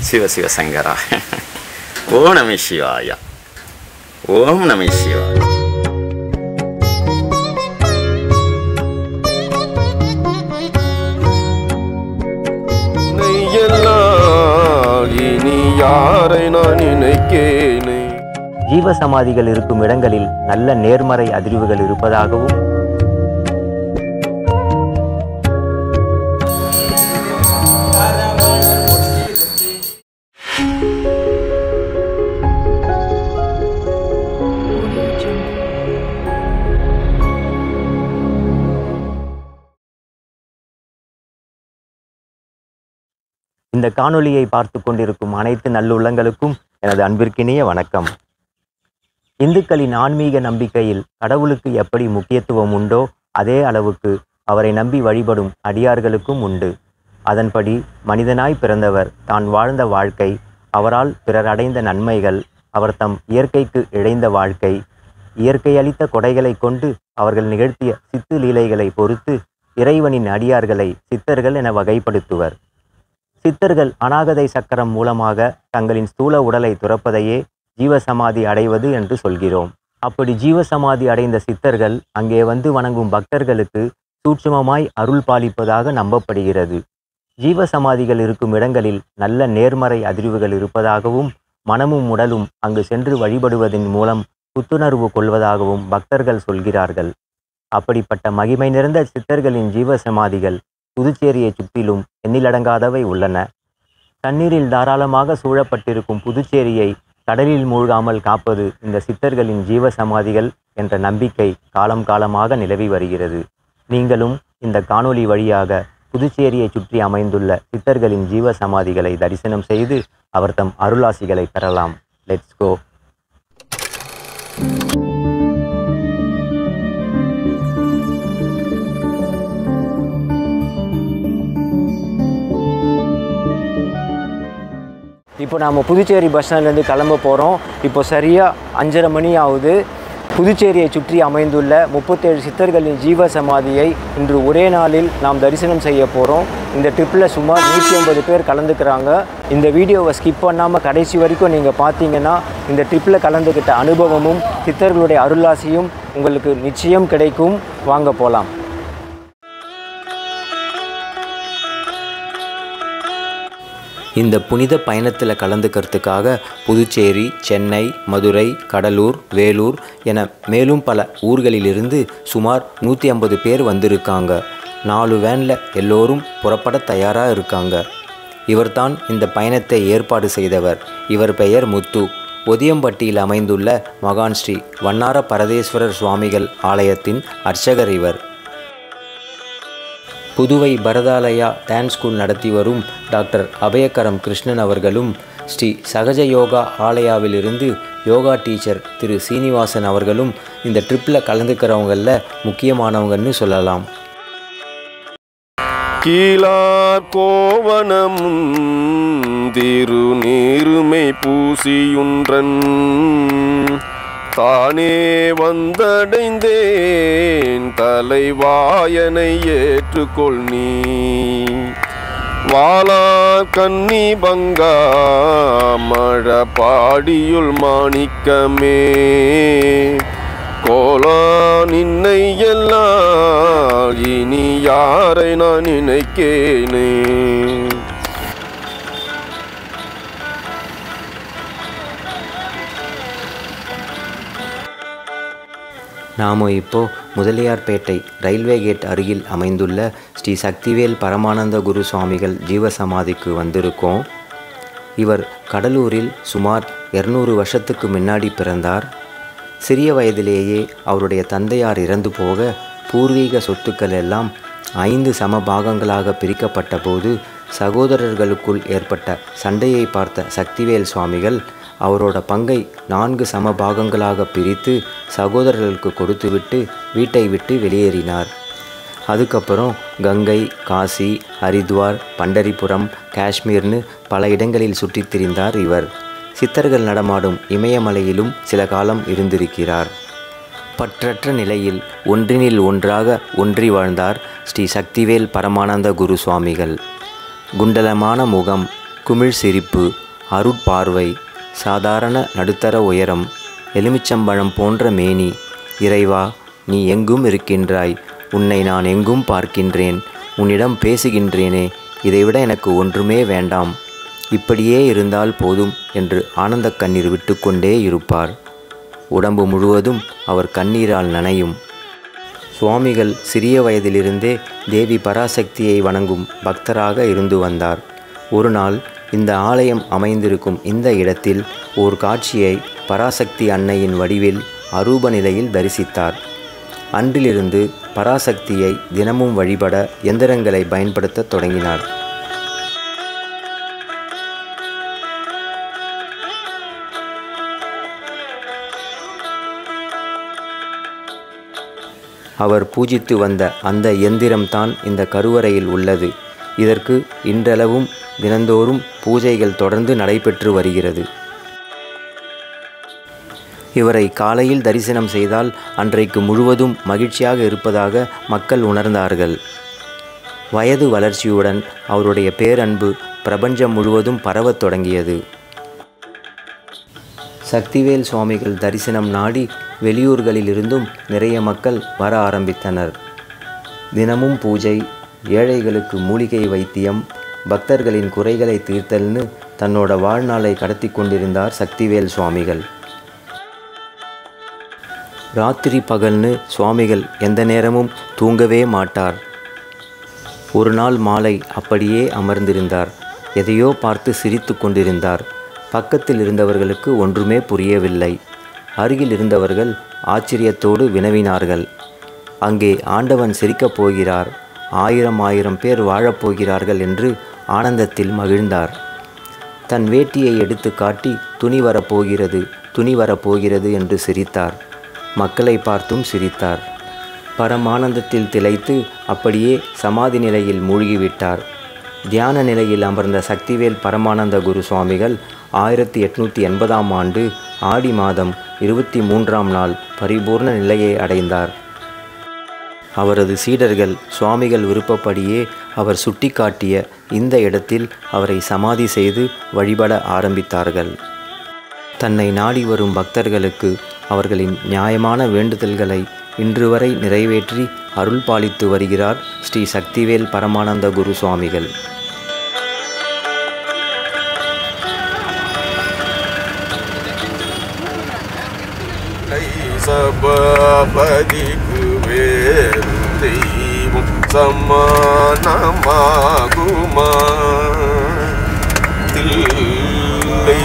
சிவ சிவ சங்கரா ஓம் நம சிவாயா ஓம் நம சிவாய நெய்யெல்லாம் இனி யாரை நான் நினைக்கேனே ஜீவசமாதிகள் இருக்கும் இடங்களில் நல்ல நேர்மறை அதிர்வுகள் இருப்பதாகவும் இந்த காணொளியை பார்த்து கொண்டிருக்கும் அனைத்து நல்லுள்ளங்களுக்கும் எனது அன்பிற்கினிய வணக்கம் இந்துக்களின் ஆன்மீக நம்பிக்கையில் கடவுளுக்கு எப்படி முக்கியத்துவம் உண்டோ அதே அளவுக்கு அவரை நம்பி வழிபடும் அடியார்களுக்கும் உண்டு அதன்படி மனிதனாய் பிறந்தவர் தான் வாழ்ந்த வாழ்க்கை அவரால் பிறர் அடைந்த நன்மைகள் அவர் தம் இயற்கைக்கு இழைந்த வாழ்க்கை இயற்கை அளித்த கொடைகளை கொண்டு அவர்கள் நிகழ்த்திய சித்து லீலைகளை பொறுத்து இறைவனின் அடியார்களை சித்தர்கள் என வகைப்படுத்துவர் சித்தர்கள் அநாகதை சக்கரம் மூலமாக தங்களின் ஸ்தூல உடலை துறப்பதையே ஜீவசமாதி அடைவது என்று சொல்கிறோம் அப்படி ஜீவசமாதி அடைந்த சித்தர்கள் அங்கே வந்து வணங்கும் பக்தர்களுக்கு சூட்சுமமாய் அருள் பாலிப்பதாக நம்பப்படுகிறது ஜீவசமாதிகள் இருக்கும் இடங்களில் நல்ல நேர்மறை அதிர்வுகள் இருப்பதாகவும் மனமும் உடலும் அங்கு சென்று வழிபடுவதன் மூலம் புத்துணர்வு கொள்வதாகவும் பக்தர்கள் சொல்கிறார்கள் அப்படிப்பட்ட மகிமை நிறைந்த சித்தர்களின் ஜீவசமாதிகள் புதுச்சேரியை சுற்றிலும் எண்ணிலடங்காதவை உள்ளன தண்ணீரில் தாராளமாக சூழப்பட்டிருக்கும் புதுச்சேரியை கடலில் மூழ்காமல் காப்பது இந்த சித்தர்களின் ஜீவசமாதிகள் என்ற நம்பிக்கை காலம் காலமாக நிலவி வருகிறது நீங்களும் இந்த காணொளி வழியாக புதுச்சேரியை சுற்றி அமைந்துள்ள சித்தர்களின் ஜீவசமாதிகளை தரிசனம் செய்து அவர் தம் அருளாசிகளை பெறலாம் லெட்ஸ் கோ இப்போ நாம் புதுச்சேரி பஸ் ஸ்டாண்ட்லேருந்து கிளம்ப போகிறோம் இப்போ சரியாக அஞ்சரை மணி ஆகுது புதுச்சேரியை சுற்றி அமைந்துள்ள முப்பத்தேழு சித்தர்களின் ஜீவ சமாதியை இன்று ஒரே நாளில் நாம் தரிசனம் செய்ய போகிறோம் இந்த ட்ரிப்பில் சுமார் நூற்றி ஐம்பது பேர் கலந்துக்கிறாங்க இந்த வீடியோவை ஸ்கிப் பண்ணாமல் கடைசி வரைக்கும் நீங்கள் பார்த்தீங்கன்னா இந்த ட்ரிப்பில் கலந்துக்கிட்ட அனுபவமும் சித்தர்களுடைய அருளாசியும் உங்களுக்கு நிச்சயம் கிடைக்கும் வாங்க போகலாம் இந்த புனித பயணத்தில் கலந்துக்கிறதுக்காக புதுச்சேரி சென்னை மதுரை கடலூர் வேலூர் என மேலும் பல ஊர்களிலிருந்து சுமார் நூற்றி ஐம்பது பேர் வந்திருக்காங்க நாலு வேனில் எல்லோரும் புறப்பட தயாராக இருக்காங்க இவர்தான் இந்த பயணத்தை ஏற்பாடு செய்தவர் இவர் பெயர் முத்து ஒதியம்பட்டியில் அமைந்துள்ள மகான் ஸ்ரீ வண்ணார பரதேஸ்வரர் சுவாமிகள் ஆலயத்தின் அர்ச்சகர் இவர் புதுவை பரதாலயா டான்ஸ் ஸ்கூல் நடத்தி வரும் டாக்டர் அபயக்கரம் கிருஷ்ணன் அவர்களும் ஸ்ரீ சகஜ யோகா ஆலயாவிலிருந்து யோகா டீச்சர் திரு சீனிவாசன் அவர்களும் இந்த ட்ரிப்பில் கலந்துக்கிறவங்களில் முக்கியமானவங்கன்னு சொல்லலாம் கீழார் கோவனமும் திருநீருமை பூசியுன்றன் தானே வந்தடைந்தேன் தலைவாயனை ஏற்றுக்கொள் நீ வாளார் கன்னி பங்கா மழ பாடியுள் மாணிக்கமே கோலா நின்னை எல்லாம் இனி யாரை நான் நினைக்கேனே நாம் இப்போ முதலியார்பேட்டை ரயில்வே கேட் அருகில் அமைந்துள்ள ஸ்ரீ சக்திவேல் பரமானந்த குரு சுவாமிகள் ஜீவசமாதிக்கு வந்திருக்கோம் இவர் கடலூரில் சுமார் இரநூறு வருஷத்துக்கு முன்னாடி பிறந்தார் சிறிய வயதிலேயே அவருடைய தந்தையார் இறந்து போக பூர்வீக சொத்துக்கள் எல்லாம் ஐந்து சம பாகங்களாக பிரிக்கப்பட்ட போது சகோதரர்களுக்குள் ஏற்பட்ட சண்டையை பார்த்த சக்திவேல் சுவாமிகள் அவரோட பங்கை நான்கு சம பாகங்களாக பிரித்து சகோதரர்களுக்கு கொடுத்துவிட்டு வீட்டை விட்டு வெளியேறினார் அதுக்கப்புறம் கங்கை காசி ஹரித்வார் பண்டரிபுரம் காஷ்மீர்னு பல இடங்களில் சுற்றித் திரிந்தார் இவர் சித்தர்கள் நடமாடும் இமயமலையிலும் சில காலம் இருந்திருக்கிறார் பற்றற்ற நிலையில் ஒன்றினில் ஒன்றாக ஒன்றி வாழ்ந்தார் ஸ்ரீ சக்திவேல் பரமானந்த குரு சுவாமிகள் குண்டலமான முகம் குமிழ் சிரிப்பு அருட்பார்வை சாதாரண நடுத்தர உயரம் எலுமிச்சம்பழம் போன்ற மேனி இறைவா நீ எங்கும் இருக்கின்றாய் உன்னை நான் எங்கும் பார்க்கின்றேன் உன்னிடம் பேசுகின்றேனே இதைவிட எனக்கு ஒன்றுமே வேண்டாம் இப்படியே இருந்தால் போதும் என்று ஆனந்த கண்ணீர் விட்டுக்கொண்டே இருப்பார் உடம்பு முழுவதும் அவர் கண்ணீரால் நனையும் சுவாமிகள் சிறிய வயதிலிருந்தே தேவி பராசக்தியை வணங்கும் பக்தராக இருந்து வந்தார் ஒரு நாள் இந்த ஆலயம் அமைந்திருக்கும் இந்த இடத்தில் ஓர் காட்சியை பராசக்தி அன்னையின் வடிவில் அரூப நிலையில் தரிசித்தார் அன்றிலிருந்து பராசக்தியை தினமும் வழிபட எந்திரங்களை பயன்படுத்தத் தொடங்கினார் அவர் பூஜித்து வந்த அந்த எந்திரம்தான் இந்த கருவறையில் உள்ளது இதற்கு இன்றளவும் தினந்தோறும் பூஜைகள் தொடர்ந்து நடைபெற்று வருகிறது இவரை காலையில் தரிசனம் செய்தால் அன்றைக்கு முழுவதும் மகிழ்ச்சியாக இருப்பதாக மக்கள் உணர்ந்தார்கள் வயது வளர்ச்சியுடன் அவருடைய பேரன்பு பிரபஞ்சம் முழுவதும் பரவத் தொடங்கியது சக்திவேல் சுவாமிகள் தரிசனம் நாடி வெளியூர்களிலிருந்தும் நிறைய மக்கள் வர ஆரம்பித்தனர் தினமும் பூஜை ஏழைகளுக்கு மூலிகை வைத்தியம் பக்தர்களின் குறைகளை தீர்த்தல்னு தன்னோட வாழ்நாளை கடத்தி கொண்டிருந்தார் சக்திவேல் சுவாமிகள் ராத்திரி பகல்னு சுவாமிகள் எந்த நேரமும் தூங்கவே மாட்டார் ஒரு நாள் மாலை அப்படியே அமர்ந்திருந்தார் எதையோ பார்த்து சிரித்து கொண்டிருந்தார் பக்கத்தில் இருந்தவர்களுக்கு ஒன்றுமே புரியவில்லை அருகில் இருந்தவர்கள் ஆச்சரியத்தோடு வினவினார்கள் அங்கே ஆண்டவன் சிரிக்கப் போகிறார் ஆயிரம் ஆயிரம் பேர் வாழப்போகிறார்கள் என்று ஆனந்தத்தில் மகிழ்ந்தார் தன் வேட்டியை எடுத்து காட்டி துணி வரப்போகிறது துணி வரப்போகிறது என்று சிரித்தார் மக்களை பார்த்தும் சிரித்தார் பரமானந்தத்தில் திளைத்து அப்படியே சமாதி நிலையில் மூழ்கிவிட்டார் தியான நிலையில் அமர்ந்த சக்திவேல் பரமானந்த குரு சுவாமிகள் ஆயிரத்தி எட்நூற்றி எண்பதாம் ஆண்டு ஆடி மாதம் இருபத்தி மூன்றாம் நாள் பரிபூர்ண நிலையை அடைந்தார் அவரது சீடர்கள் சுவாமிகள் விருப்பப்படியே அவர் சுட்டிக்காட்டிய இந்த இடத்தில் அவரை சமாதி செய்து வழிபட ஆரம்பித்தார்கள் தன்னை நாடி வரும் பக்தர்களுக்கு அவர்களின் நியாயமான வேண்டுதல்களை இன்று வரை நிறைவேற்றி அருள் பாலித்து வருகிறார் ஸ்ரீ சக்திவேல் பரமானந்த குரு சுவாமிகள் கை சபாபதிக்கு வேறு தெய்வம் சமானமாகுமா தில்லை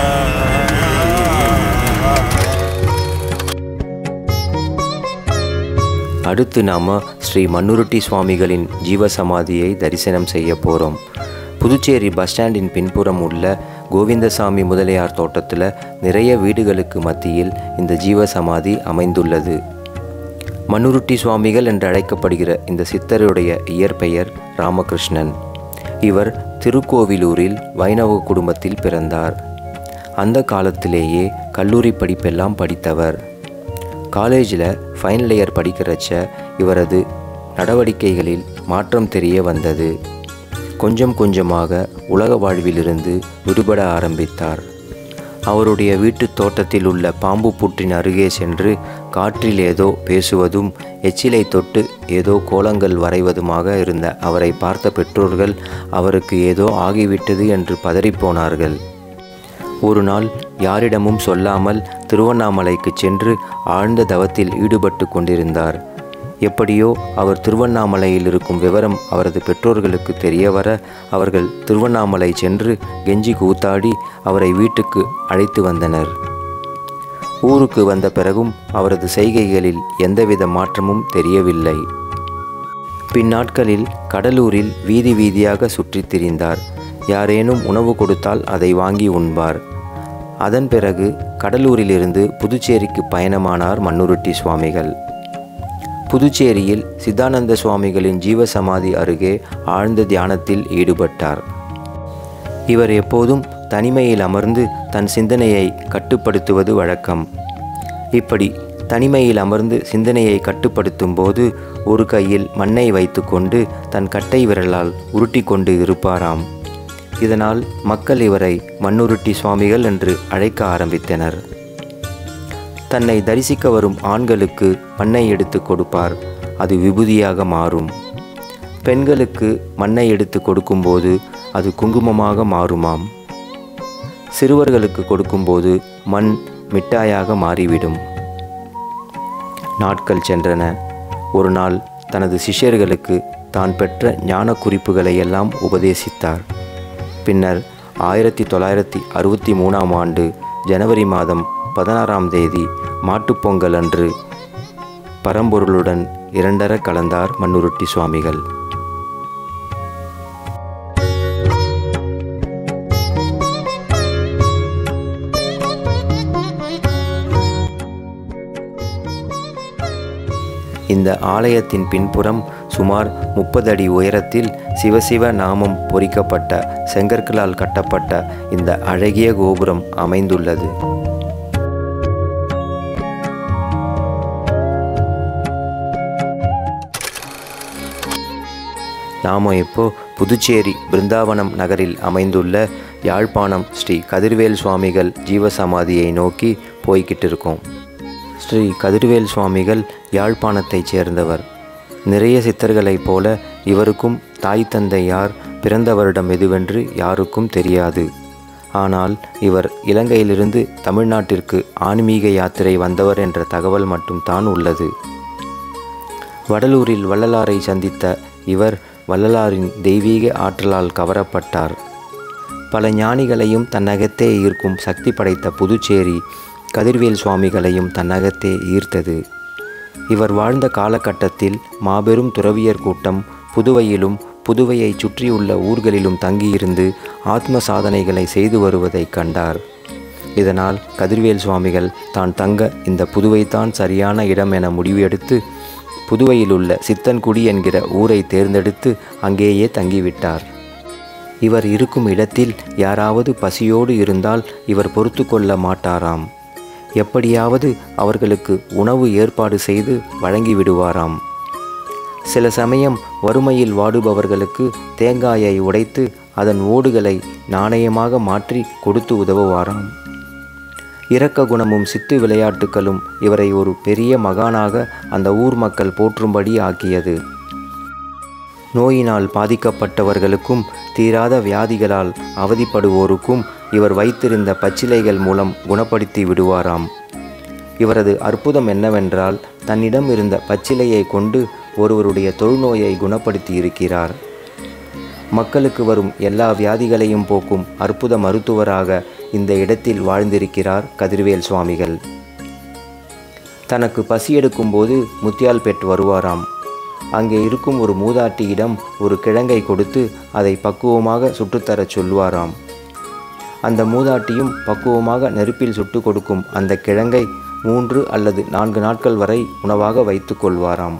அடுத்து நாம் ஸ்ரீ மன்னுருட்டி சுவாமிகளின் ஜீவசமாதியை தரிசனம் செய்ய போகிறோம் புதுச்சேரி பஸ் ஸ்டாண்டின் பின்புறம் உள்ள கோவிந்தசாமி முதலியார் தோட்டத்தில் நிறைய வீடுகளுக்கு மத்தியில் இந்த ஜீவசமாதி அமைந்துள்ளது மன்னுருட்டி சுவாமிகள் என்று அழைக்கப்படுகிற இந்த சித்தருடைய இயற்பெயர் ராமகிருஷ்ணன் இவர் திருக்கோவிலூரில் வைணவ குடும்பத்தில் பிறந்தார் அந்த காலத்திலேயே கல்லூரி படிப்பெல்லாம் படித்தவர் காலேஜில் ஃபைனல் இயர் படிக்கிறச்ச இவரது நடவடிக்கைகளில் மாற்றம் தெரிய வந்தது கொஞ்சம் கொஞ்சமாக உலக வாழ்விலிருந்து விடுபட ஆரம்பித்தார் அவருடைய வீட்டுத் தோட்டத்தில் உள்ள பாம்பு புற்றின் அருகே சென்று காற்றில் ஏதோ பேசுவதும் எச்சிலை தொட்டு ஏதோ கோலங்கள் வரைவதுமாக இருந்த அவரை பார்த்த பெற்றோர்கள் அவருக்கு ஏதோ ஆகிவிட்டது என்று பதறிப்போனார்கள் ஒரு நாள் யாரிடமும் சொல்லாமல் திருவண்ணாமலைக்கு சென்று ஆழ்ந்த தவத்தில் ஈடுபட்டு கொண்டிருந்தார் எப்படியோ அவர் திருவண்ணாமலையில் இருக்கும் விவரம் அவரது பெற்றோர்களுக்கு தெரிய வர அவர்கள் திருவண்ணாமலை சென்று கெஞ்சி கூத்தாடி அவரை வீட்டுக்கு அழைத்து வந்தனர் ஊருக்கு வந்த பிறகும் அவரது செய்கைகளில் எந்தவித மாற்றமும் தெரியவில்லை பின்னாட்களில் கடலூரில் வீதி வீதியாக சுற்றித் திரிந்தார் யாரேனும் உணவு கொடுத்தால் அதை வாங்கி உண்பார் அதன் பிறகு கடலூரிலிருந்து புதுச்சேரிக்கு பயணமானார் மன்னுருட்டி சுவாமிகள் புதுச்சேரியில் சித்தானந்த சுவாமிகளின் ஜீவசமாதி அருகே ஆழ்ந்த தியானத்தில் ஈடுபட்டார் இவர் எப்போதும் தனிமையில் அமர்ந்து தன் சிந்தனையை கட்டுப்படுத்துவது வழக்கம் இப்படி தனிமையில் அமர்ந்து சிந்தனையை கட்டுப்படுத்தும் போது ஒரு கையில் மண்ணை வைத்துக்கொண்டு தன் கட்டை விரலால் உருட்டி கொண்டு இருப்பாராம் இதனால் மக்கள் இவரை மண்ணுருட்டி சுவாமிகள் என்று அழைக்க ஆரம்பித்தனர் தன்னை தரிசிக்க வரும் ஆண்களுக்கு மண்ணை எடுத்து கொடுப்பார் அது விபூதியாக மாறும் பெண்களுக்கு மண்ணை எடுத்து கொடுக்கும்போது அது குங்குமமாக மாறுமாம் சிறுவர்களுக்கு கொடுக்கும்போது மண் மிட்டாயாக மாறிவிடும் நாட்கள் சென்றன ஒரு நாள் தனது சிஷ்யர்களுக்கு தான் பெற்ற ஞான குறிப்புகளை எல்லாம் உபதேசித்தார் பின்னர் ஆயிரத்தி தொள்ளாயிரத்தி அறுபத்தி மூணாம் ஆண்டு ஜனவரி மாதம் பதினாறாம் தேதி மாட்டுப்பொங்கல் அன்று பரம்பொருளுடன் இரண்டர கலந்தார் மண்ணுருட்டி சுவாமிகள் இந்த ஆலயத்தின் பின்புறம் சுமார் முப்பது அடி உயரத்தில் சிவசிவ நாமம் பொறிக்கப்பட்ட செங்கற்களால் கட்டப்பட்ட இந்த அழகிய கோபுரம் அமைந்துள்ளது நாம இப்போ புதுச்சேரி பிருந்தாவனம் நகரில் அமைந்துள்ள யாழ்ப்பாணம் ஸ்ரீ கதிர்வேல் சுவாமிகள் ஜீவசமாதியை நோக்கி போய்கிட்டு இருக்கோம் ஸ்ரீ கதிர்வேல் சுவாமிகள் யாழ்ப்பாணத்தைச் சேர்ந்தவர் நிறைய சித்தர்களைப் போல இவருக்கும் தாய் தந்தை யார் பிறந்த வருடம் எதுவென்று யாருக்கும் தெரியாது ஆனால் இவர் இலங்கையிலிருந்து தமிழ்நாட்டிற்கு ஆன்மீக யாத்திரை வந்தவர் என்ற தகவல் மட்டும்தான் உள்ளது வடலூரில் வள்ளலாரை சந்தித்த இவர் வள்ளலாரின் தெய்வீக ஆற்றலால் கவரப்பட்டார் பல ஞானிகளையும் தன்னகத்தே ஈர்க்கும் சக்தி படைத்த புதுச்சேரி கதிர்வேல் சுவாமிகளையும் தன்னகத்தே ஈர்த்தது இவர் வாழ்ந்த காலகட்டத்தில் மாபெரும் துறவியர் கூட்டம் புதுவையிலும் புதுவையை சுற்றியுள்ள ஊர்களிலும் தங்கியிருந்து ஆத்ம சாதனைகளை செய்து வருவதைக் கண்டார் இதனால் கதிர்வேல் சுவாமிகள் தான் தங்க இந்த புதுவைதான் சரியான இடம் என முடிவு எடுத்து புதுவையில் உள்ள சித்தன்குடி என்கிற ஊரை தேர்ந்தெடுத்து அங்கேயே தங்கிவிட்டார் இவர் இருக்கும் இடத்தில் யாராவது பசியோடு இருந்தால் இவர் பொறுத்து கொள்ள மாட்டாராம் எப்படியாவது அவர்களுக்கு உணவு ஏற்பாடு செய்து வழங்கி விடுவாராம் சில சமயம் வறுமையில் வாடுபவர்களுக்கு தேங்காயை உடைத்து அதன் ஓடுகளை நாணயமாக மாற்றி கொடுத்து உதவுவாராம் இரக்க குணமும் சித்து விளையாட்டுகளும் இவரை ஒரு பெரிய மகானாக அந்த ஊர் மக்கள் போற்றும்படி ஆக்கியது நோயினால் பாதிக்கப்பட்டவர்களுக்கும் தீராத வியாதிகளால் அவதிப்படுவோருக்கும் இவர் வைத்திருந்த பச்சிலைகள் மூலம் குணப்படுத்தி விடுவாராம் இவரது அற்புதம் என்னவென்றால் தன்னிடம் இருந்த பச்சிலையை கொண்டு ஒருவருடைய தொழுநோயை குணப்படுத்தி இருக்கிறார் மக்களுக்கு வரும் எல்லா வியாதிகளையும் போக்கும் அற்புத மருத்துவராக இந்த இடத்தில் வாழ்ந்திருக்கிறார் கதிர்வேல் சுவாமிகள் தனக்கு பசி எடுக்கும்போது முத்தியால்பேட் வருவாராம் அங்கே இருக்கும் ஒரு மூதாட்டியிடம் ஒரு கிழங்கை கொடுத்து அதை பக்குவமாக சுட்டுத்தரச் சொல்வாராம் அந்த மூதாட்டியும் பக்குவமாக நெருப்பில் சுட்டு கொடுக்கும் அந்த கிழங்கை மூன்று அல்லது நான்கு நாட்கள் வரை உணவாக வைத்துக் கொள்வாராம்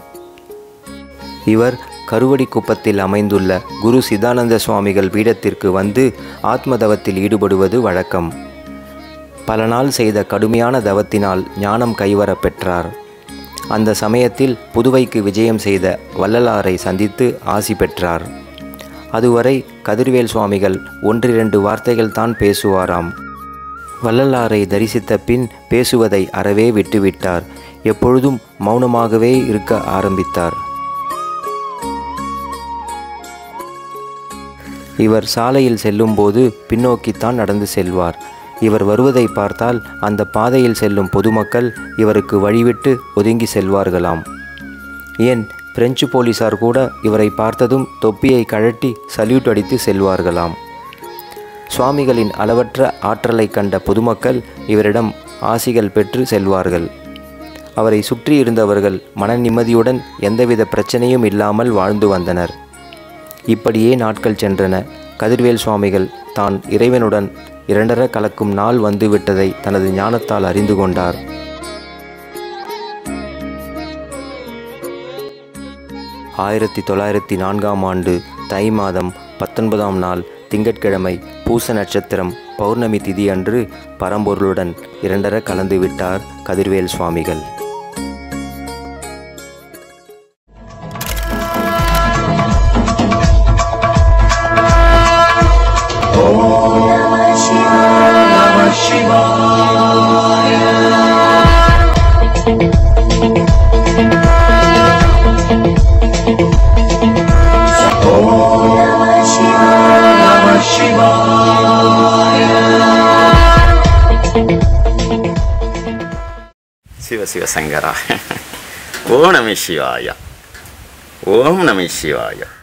இவர் கருவடி குப்பத்தில் அமைந்துள்ள குரு சிதானந்த சுவாமிகள் பீடத்திற்கு வந்து ஆத்ம தவத்தில் ஈடுபடுவது வழக்கம் பல நாள் செய்த கடுமையான தவத்தினால் ஞானம் கைவரப் பெற்றார் அந்த சமயத்தில் புதுவைக்கு விஜயம் செய்த வள்ளலாரை சந்தித்து ஆசி பெற்றார் அதுவரை கதிர்வேல் சுவாமிகள் ஒன்றிரண்டு வார்த்தைகள் தான் பேசுவாராம் வள்ளலாரை தரிசித்த பின் பேசுவதை அறவே விட்டுவிட்டார் எப்பொழுதும் மௌனமாகவே இருக்க ஆரம்பித்தார் இவர் சாலையில் செல்லும்போது பின்னோக்கித்தான் நடந்து செல்வார் இவர் வருவதை பார்த்தால் அந்த பாதையில் செல்லும் பொதுமக்கள் இவருக்கு வழிவிட்டு ஒதுங்கி செல்வார்களாம் ஏன் பிரெஞ்சு போலீசார் கூட இவரை பார்த்ததும் தொப்பியை கழட்டி சல்யூட் அடித்து செல்வார்களாம் சுவாமிகளின் அளவற்ற ஆற்றலை கண்ட பொதுமக்கள் இவரிடம் ஆசிகள் பெற்று செல்வார்கள் அவரை சுற்றி இருந்தவர்கள் மன நிம்மதியுடன் எந்தவித பிரச்சனையும் இல்லாமல் வாழ்ந்து வந்தனர் இப்படியே நாட்கள் சென்றன கதிர்வேல் சுவாமிகள் தான் இறைவனுடன் இரண்டர கலக்கும் நாள் வந்துவிட்டதை தனது ஞானத்தால் அறிந்து கொண்டார் ஆயிரத்தி தொள்ளாயிரத்தி நான்காம் ஆண்டு தை மாதம் பத்தொன்பதாம் நாள் திங்கட்கிழமை பூச நட்சத்திரம் பௌர்ணமி திதி அன்று பரம்பொருளுடன் இரண்டர கலந்து விட்டார் கதிர்வேல் சுவாமிகள் சிவசங்கரா ஓம் நம சிவாயா ஓம் நம சிவாயா